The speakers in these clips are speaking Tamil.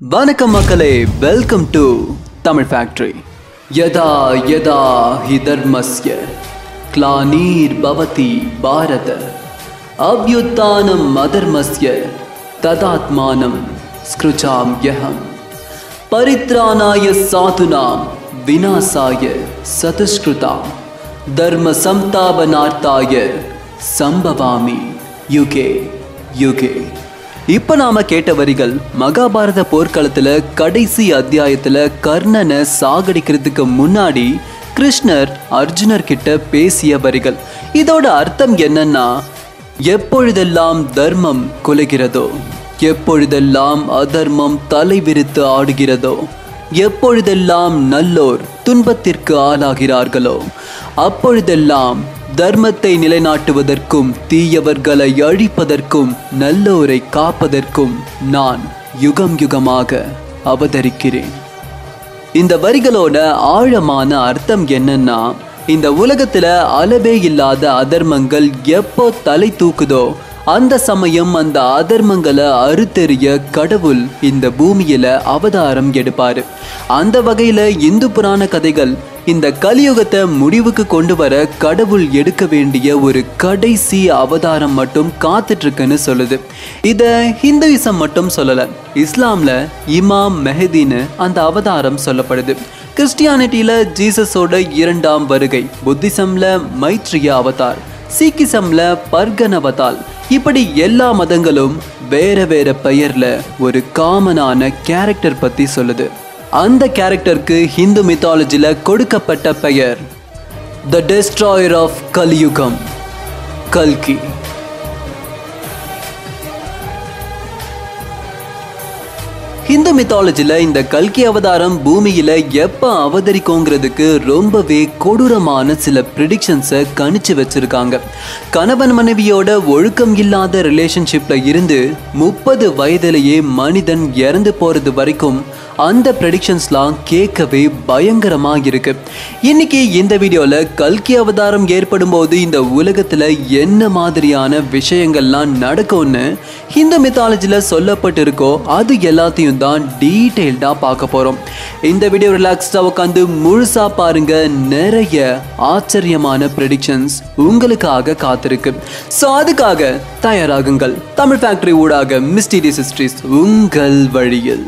வணக்கம் மக்களே வெல்கம் டு தமிழ் ஃபேக்டரி யதா யதா ஹி தர்மஸ்ய கிளானீர் பவதி பாரத அவ்யுத்தானம் அதர்மஸ்ய ததாத்மானம் ஸ்கிருஜாம் யஹம் பரித்ராணாய சாதுனாம் விநாசாய சதுஷ்கிருதாம் தர்ம சம்தாபனார்த்தாய சம்பவாமி யுகே யுகே இப்ப நாம கேட்ட வரிகள் மகாபாரத போர்க்களத்துல கடைசி அத்தியாயத்துல கர்ணனை சாகடிக்கிறதுக்கு முன்னாடி கிருஷ்ணர் அர்ஜுனர் கிட்ட பேசிய வரிகள் இதோட அர்த்தம் என்னன்னா எப்பொழுதெல்லாம் தர்மம் குலைகிறதோ எப்பொழுதெல்லாம் அதர்மம் தலைவிரித்து ஆடுகிறதோ எப்பொழுதெல்லாம் நல்லோர் துன்பத்திற்கு ஆளாகிறார்களோ அப்பொழுதெல்லாம் தர்மத்தை நிலைநாட்டுவதற்கும் தீயவர்களை அழிப்பதற்கும் நல்லோரை காப்பதற்கும் நான் யுகம் யுகமாக அவதரிக்கிறேன் இந்த வரிகளோட ஆழமான அர்த்தம் என்னன்னா இந்த உலகத்துல அளவே இல்லாத அதர்மங்கள் எப்போ தலை தூக்குதோ அந்த சமயம் அந்த அதர்மங்களை அறுத்தெறிய கடவுள் இந்த பூமியில அவதாரம் எடுப்பாரு அந்த வகையில இந்து புராண கதைகள் இந்த கலியுகத்தை முடிவுக்கு கொண்டு வர கடவுள் எடுக்க வேண்டிய ஒரு கடைசி அவதாரம் மட்டும் காத்துட்டு இருக்குன்னு சொல்லுது இத ஹிந்துயிசம் மட்டும் சொல்லல இஸ்லாம்ல இமாம் மெஹதின்னு அந்த அவதாரம் சொல்லப்படுது கிறிஸ்டியானிட்டியில ஜீசஸோட இரண்டாம் வருகை புத்திசம்ல மைத்ரிய அவதார் சீக்கிசம்ல பர்கன் அவதார் இப்படி எல்லா மதங்களும் வேற வேற பெயர்ல ஒரு காமனான கேரக்டர் பத்தி சொல்லுது அந்த கேரக்டருக்கு ஹிந்து மித்தாலஜில கொடுக்கப்பட்ட பெயர் த டெஸ்ட்ராயர் ஆஃப் கலியுகம் கல்கி ஹிந்து மித்தாலஜில இந்த கல்கி அவதாரம் பூமியில எப்ப அவதரிக்குங்கிறதுக்கு ரொம்பவே கொடூரமான சில ப்ரிடிக்ஷன்ஸை கணிச்சு வச்சிருக்காங்க கணவன் மனைவியோட ஒழுக்கம் இல்லாத ரிலேஷன்ஷிப்ல இருந்து முப்பது வயதிலேயே மனிதன் இறந்து போறது வரைக்கும் அந்த ப்ரெடிக்ஷன்ஸ்லாம் கேட்கவே பயங்கரமா இருக்கு இன்னைக்கு இந்த வீடியோல கல்கி அவதாரம் ஏற்படும் போது இந்த உலகத்துல என்ன மாதிரியான விஷயங்கள்லாம் நடக்கும்னு ஹிந்து மித்தாலஜில சொல்லப்பட்டிருக்கோ அது எல்லாத்தையும் தான் டீட்டெயில்டா பார்க்க போறோம் இந்த வீடியோ ரிலாக்ஸ்டா உட்காந்து முழுசா பாருங்க நிறைய ஆச்சரியமான ப்ரெடிக்ஷன்ஸ் உங்களுக்காக காத்திருக்கு ஸோ அதுக்காக தயாராகுங்கள் தமிழ் ஃபேக்டரி ஊடாக மிஸ்டீரியஸ் ஹிஸ்ட்ரிஸ் உங்கள் வழியில்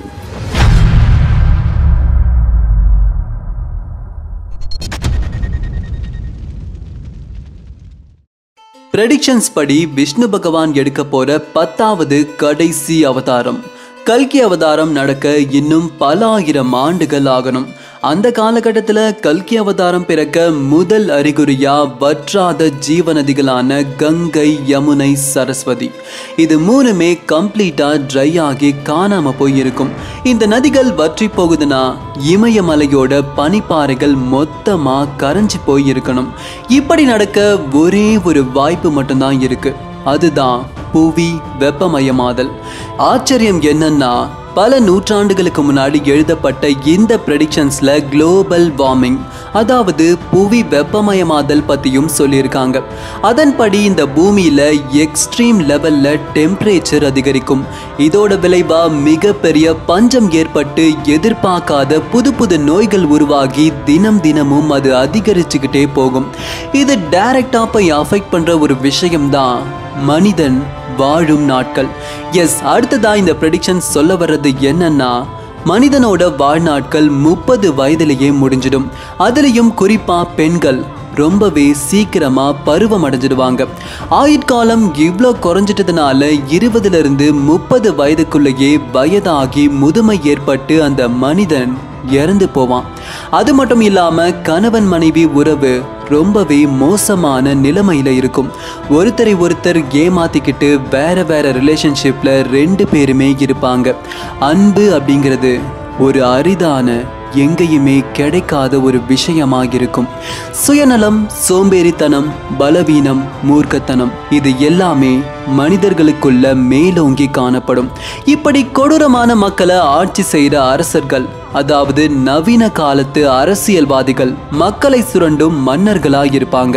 ப்ரெடிக்ஷன்ஸ் படி விஷ்ணு பகவான் எடுக்க போற பத்தாவது கடைசி அவதாரம் கல்கி அவதாரம் நடக்க இன்னும் பல ஆயிரம் ஆண்டுகள் ஆகணும் அந்த காலகட்டத்தில் கல்கி அவதாரம் பிறக்க முதல் அறிகுறியா வற்றாத ஜீவநதிகளான கங்கை யமுனை சரஸ்வதி இது மூணுமே கம்ப்ளீட்டா ட்ரை ஆகி காணாம போயிருக்கும் இந்த நதிகள் வற்றி போகுதுன்னா இமயமலையோட பனிப்பாறைகள் மொத்தமா கரைஞ்சு போயிருக்கணும் இப்படி நடக்க ஒரே ஒரு வாய்ப்பு மட்டும்தான் இருக்கு அதுதான் புவி வெப்பமயமாதல் ஆச்சரியம் என்னன்னா பல நூற்றாண்டுகளுக்கு முன்னாடி எழுதப்பட்ட இந்த ப்ரெடிக்ஷன்ஸ்ல குளோபல் வார்மிங் அதாவது புவி வெப்பமயமாதல் பத்தியும் சொல்லியிருக்காங்க அதன்படி இந்த பூமியில எக்ஸ்ட்ரீம் லெவல்ல டெம்பரேச்சர் அதிகரிக்கும் இதோட விளைவா மிகப்பெரிய பஞ்சம் ஏற்பட்டு எதிர்பார்க்காத புது புது நோய்கள் உருவாகி தினம் தினமும் அது அதிகரிச்சுக்கிட்டே போகும் இது டைரக்டா போய் அஃபெக்ட் பண்ற ஒரு விஷயம்தான் மனிதன் வாழும் நாட்கள் எஸ் அடுத்ததா இந்த ப்ரெடிக்ஷன் சொல்ல வர்றது என்னன்னா மனிதனோட வாழ்நாட்கள் முப்பது வயதிலேயே முடிஞ்சிடும் அதுலேயும் குறிப்பா பெண்கள் ரொம்பவே சீக்கிரமா பருவம் அடைஞ்சிடுவாங்க ஆயுட்காலம் இவ்வளோ குறைஞ்சிட்டதுனால இருபதுல இருந்து முப்பது வயதுக்குள்ளேயே வயதாகி முதுமை ஏற்பட்டு அந்த மனிதன் இறந்து போவான் அது மட்டும் இல்லாம கணவன் மனைவி உறவு ரொம்பவே மோசமான நிலைமையில இருக்கும் ஒருத்தரை ஒருத்தர் ஏமாத்திக்கிட்டு வேற வேற ரிலேஷன்ஷிப்ல ரெண்டு பேருமே இருப்பாங்க அன்பு அப்படிங்கிறது ஒரு அரிதான எங்கேயுமே கிடைக்காத ஒரு விஷயமா இருக்கும் சுயநலம் சோம்பேறித்தனம் பலவீனம் மூர்க்கத்தனம் இது எல்லாமே மனிதர்களுக்குள்ள மேலோங்கி காணப்படும் இப்படி கொடூரமான மக்களை ஆட்சி செய்கிற அரசர்கள் அதாவது நவீன காலத்து அரசியல்வாதிகள் மக்களை சுரண்டும் மன்னர்களா இருப்பாங்க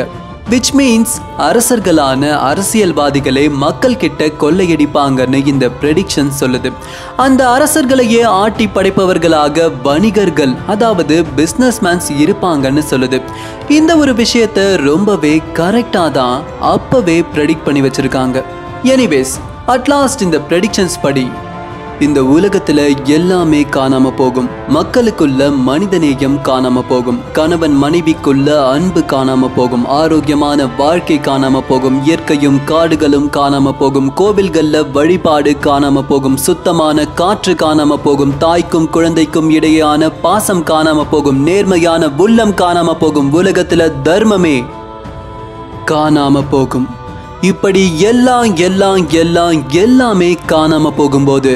விச் மீன்ஸ் அரசர்களான அரசியல்வாதிகளை மக்கள் கிட்ட கொள்ளையடிப்பாங்கன்னு இந்த ப்ரெடிக்ஷன் சொல்லுது அந்த அரசர்களையே ஆட்டி படைப்பவர்களாக வணிகர்கள் அதாவது பிஸ்னஸ்மேன்ஸ் இருப்பாங்கன்னு சொல்லுது இந்த ஒரு விஷயத்த ரொம்பவே கரெக்டாக தான் அப்பவே ப்ரெடிக்ட் பண்ணி வச்சிருக்காங்க எனிவேஸ் அட்லாஸ்ட் இந்த ப்ரெடிக்ஷன்ஸ் படி இந்த உலகத்துல எல்லாமே காணாம போகும் மக்களுக்குள்ள மனிதநேயம் காணாம போகும் கணவன் மனைவிக்குள்ள அன்பு காணாம போகும் ஆரோக்கியமான வாழ்க்கை காணாம போகும் இயற்கையும் காடுகளும் காணாம போகும் கோவில்கள்ல வழிபாடு காணாம போகும் சுத்தமான காற்று காணாம போகும் தாய்க்கும் குழந்தைக்கும் இடையேயான பாசம் காணாம போகும் நேர்மையான உள்ளம் காணாம போகும் உலகத்துல தர்மமே காணாம போகும் இப்படி எல்லாம் எல்லாம் எல்லாம் எல்லாமே காணாம போகும்போது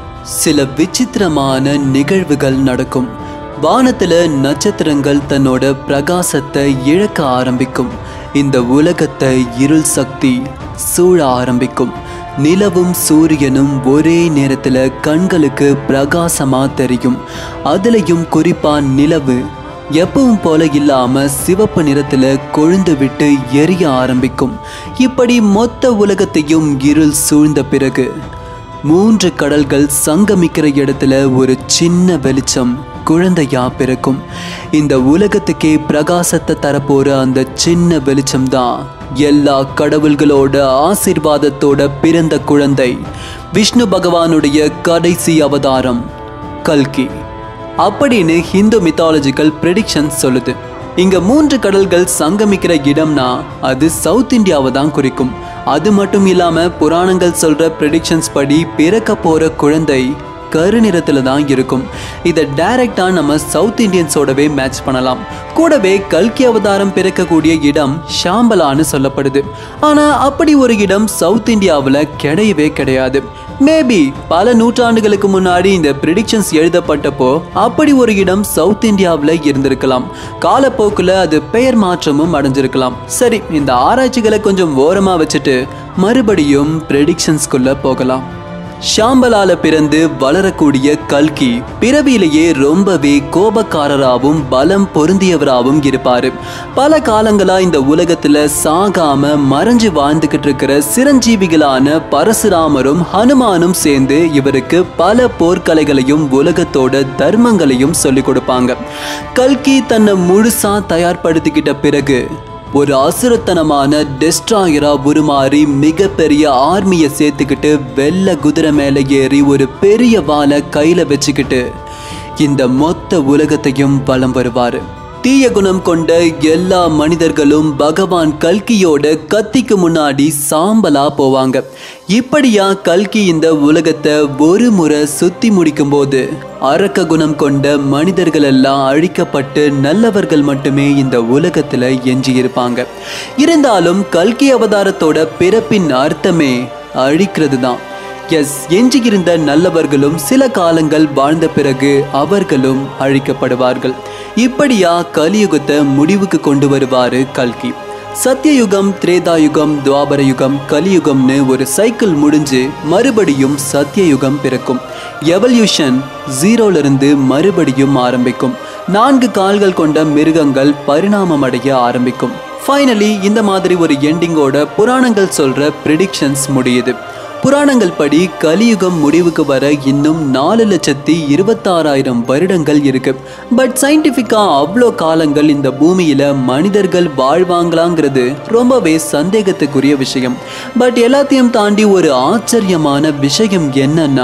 சில விசித்திரமான நிகழ்வுகள் நடக்கும் வானத்துல நட்சத்திரங்கள் தன்னோட பிரகாசத்தை இழக்க ஆரம்பிக்கும் இந்த உலகத்தை இருள் சக்தி சூழ ஆரம்பிக்கும் நிலவும் சூரியனும் ஒரே நேரத்துல கண்களுக்கு பிரகாசமா தெரியும் அதுலயும் குறிப்பா நிலவு எப்பவும் போல இல்லாம சிவப்பு நிறத்துல கொழுந்து விட்டு எரிய ஆரம்பிக்கும் இப்படி மொத்த உலகத்தையும் இருள் சூழ்ந்த பிறகு மூன்று கடல்கள் சங்கமிக்கிற இடத்துல ஒரு சின்ன வெளிச்சம் குழந்தையா பிறக்கும் இந்த உலகத்துக்கே பிரகாசத்தை தரப்போற அந்த சின்ன வெளிச்சம் தான் எல்லா கடவுள்களோட ஆசீர்வாதத்தோட பிறந்த குழந்தை விஷ்ணு பகவானுடைய கடைசி அவதாரம் கல்கி அப்படின்னு ஹிந்து மித்தாலஜிக்கல் ப்ரெடிக்ஷன் சொல்லுது இங்க மூன்று கடல்கள் சங்கமிக்கிற இடம்னா அது சவுத் இந்தியாவை தான் குறிக்கும் அது மட்டும் இல்லாம புராணங்கள் சொல்ற ப்ரெடிக்ஷன்ஸ் படி பிறக்க போற குழந்தை கருநிறத்துல தான் இருக்கும் இதை டைரக்டா நம்ம சவுத் இந்தியன்ஸோடவே மேட்ச் பண்ணலாம் கூடவே கல்கி அவதாரம் பிறக்கக்கூடிய இடம் ஷாம்பலான்னு சொல்லப்படுது ஆனா அப்படி ஒரு இடம் சவுத் இந்தியாவில் கிடையவே கிடையாது மேபி பல நூற்றாண்டுகளுக்கு முன்னாடி இந்த ப்ரிடிக்ஷன்ஸ் எழுதப்பட்டப்போ அப்படி ஒரு இடம் சவுத் இந்தியாவில் இருந்திருக்கலாம் காலப்போக்கில் அது பெயர் மாற்றமும் அடைஞ்சிருக்கலாம் சரி இந்த ஆராய்ச்சிகளை கொஞ்சம் ஓரமாக வச்சுட்டு மறுபடியும் ப்ரெடிக்ஷன்ஸ்குள்ள போகலாம் ஷாம்பலால பிறந்து வளரக்கூடிய கல்கி பிறவியிலேயே ரொம்பவே கோபக்காரராகவும் பலம் பொருந்தியவராகவும் இருப்பாரு பல காலங்களா இந்த உலகத்துல சாகாம மறைஞ்சு வாழ்ந்துகிட்டு இருக்கிற சிரஞ்சீவிகளான பரசுராமரும் ஹனுமானும் சேர்ந்து இவருக்கு பல போர்க்கலைகளையும் உலகத்தோட தர்மங்களையும் சொல்லிக் கொடுப்பாங்க கல்கி தன்னை முழுசா தயார்படுத்திக்கிட்ட பிறகு ஒரு அசுரத்தனமான டெஸ்ட்ராயரா உருமாறி மிகப்பெரிய ஆர்மியை சேர்த்துக்கிட்டு வெள்ளை குதிரை மேலே ஏறி ஒரு பெரிய வாளை கையில வச்சுக்கிட்டு இந்த மொத்த உலகத்தையும் வலம் வருவாரு தீய குணம் கொண்ட எல்லா மனிதர்களும் பகவான் கல்கியோட கத்திக்கு முன்னாடி சாம்பலா போவாங்க இப்படியா கல்கி இந்த உலகத்தை ஒரு முறை சுத்தி முடிக்கும் போது அரக்க குணம் கொண்ட மனிதர்கள் எல்லாம் அழிக்கப்பட்டு நல்லவர்கள் மட்டுமே இந்த உலகத்துல எஞ்சி இருப்பாங்க இருந்தாலும் கல்கி அவதாரத்தோட பிறப்பின் அர்த்தமே அழிக்கிறது தான் எஸ் எஞ்சியிருந்த நல்லவர்களும் சில காலங்கள் வாழ்ந்த பிறகு அவர்களும் அழிக்கப்படுவார்கள் இப்படியா கலியுகத்தை முடிவுக்கு கொண்டு வருவாரு கல்கி சத்தியயுகம் திரேதாயுகம் துவாபர யுகம் கலியுகம்னு ஒரு சைக்கிள் முடிஞ்சு மறுபடியும் சத்தியயுகம் பிறக்கும் எவல்யூஷன் ஜீரோலிருந்து மறுபடியும் ஆரம்பிக்கும் நான்கு கால்கள் கொண்ட மிருகங்கள் பரிணாமம் அடைய ஆரம்பிக்கும் ஃபைனலி இந்த மாதிரி ஒரு எண்டிங்கோட புராணங்கள் சொல்ற ப்ரிடிக்ஷன்ஸ் முடியுது புராணங்கள் படி கலியுகம் முடிவுக்கு வர இன்னும் நாலு லட்சத்தி இருபத்தாறாயிரம் வருடங்கள் இருக்கு பட் சயின்டிஃபிக்கா அவ்வளோ காலங்கள் இந்த பூமியில மனிதர்கள் வாழ்வாங்களாங்கிறது ரொம்பவே சந்தேகத்துக்குரிய விஷயம் பட் எல்லாத்தையும் தாண்டி ஒரு ஆச்சரியமான விஷயம் என்னன்னா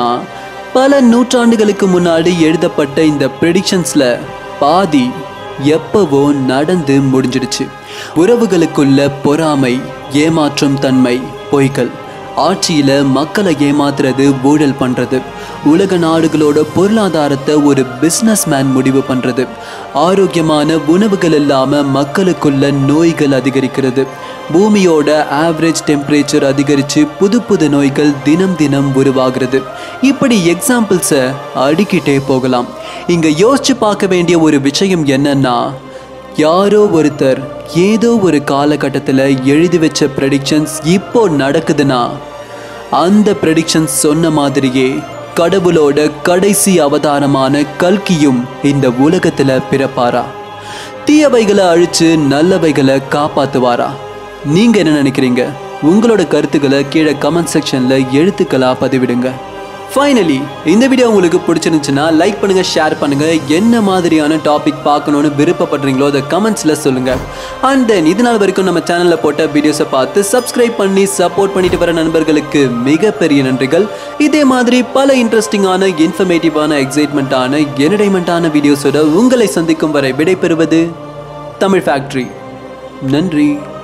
பல நூற்றாண்டுகளுக்கு முன்னாடி எழுதப்பட்ட இந்த ப்ரெடிக்ஷன்ஸ்ல பாதி எப்பவோ நடந்து முடிஞ்சிடுச்சு உறவுகளுக்குள்ள பொறாமை ஏமாற்றும் தன்மை பொய்கள் ஆட்சியில மக்களை ஏமாத்துறது ஊழல் பண்றது உலக நாடுகளோட பொருளாதாரத்தை ஒரு பிஸ்னஸ் மேன் முடிவு பண்றது ஆரோக்கியமான உணவுகள் இல்லாம மக்களுக்குள்ள நோய்கள் அதிகரிக்கிறது பூமியோட ஆவரேஜ் டெம்பரேச்சர் அதிகரிச்சு புது புது நோய்கள் தினம் தினம் உருவாகிறது இப்படி எக்ஸாம்பிள்ஸை அடுக்கிட்டே போகலாம் இங்க யோசிச்சு பார்க்க வேண்டிய ஒரு விஷயம் என்னன்னா யாரோ ஒருத்தர் ஏதோ ஒரு காலகட்டத்தில் எழுதி வச்ச ப்ரெடிக்ஷன்ஸ் இப்போ நடக்குதுன்னா அந்த ப்ரெடிக்ஷன்ஸ் சொன்ன மாதிரியே கடவுளோட கடைசி அவதாரமான கல்கியும் இந்த உலகத்துல பிறப்பாரா தீயவைகளை அழிச்சு நல்லவைகளை காப்பாத்துவாரா நீங்க என்ன நினைக்கிறீங்க உங்களோட கருத்துக்களை கீழே கமெண்ட் செக்ஷன்ல எழுத்துக்களா பதிவிடுங்க ஃபைனலி இந்த வீடியோ உங்களுக்கு பிடிச்சிருந்துச்சுன்னா லைக் பண்ணுங்க ஷேர் பண்ணுங்க என்ன மாதிரியான டாபிக் பார்க்கணும்னு விருப்பப்படுறீங்களோ அதை கமெண்ட்ஸ்ல சொல்லுங்க அண்ட் தென் இது நாள் வரைக்கும் நம்ம சேனல்ல போட்ட வீடியோஸை பார்த்து சப்ஸ்கிரைப் பண்ணி சப்போர்ட் பண்ணிட்டு வர நண்பர்களுக்கு மிகப்பெரிய நன்றிகள் இதே மாதிரி பல இன்ட்ரெஸ்டிங்கான இன்ஃபர்மேட்டிவான எக்ஸைட்மெண்ட்டான என்டர்டைன்மெண்ட்டான வீடியோஸோட உங்களை சந்திக்கும் வரை விடைபெறுவது தமிழ் ஃபேக்ட்ரி நன்றி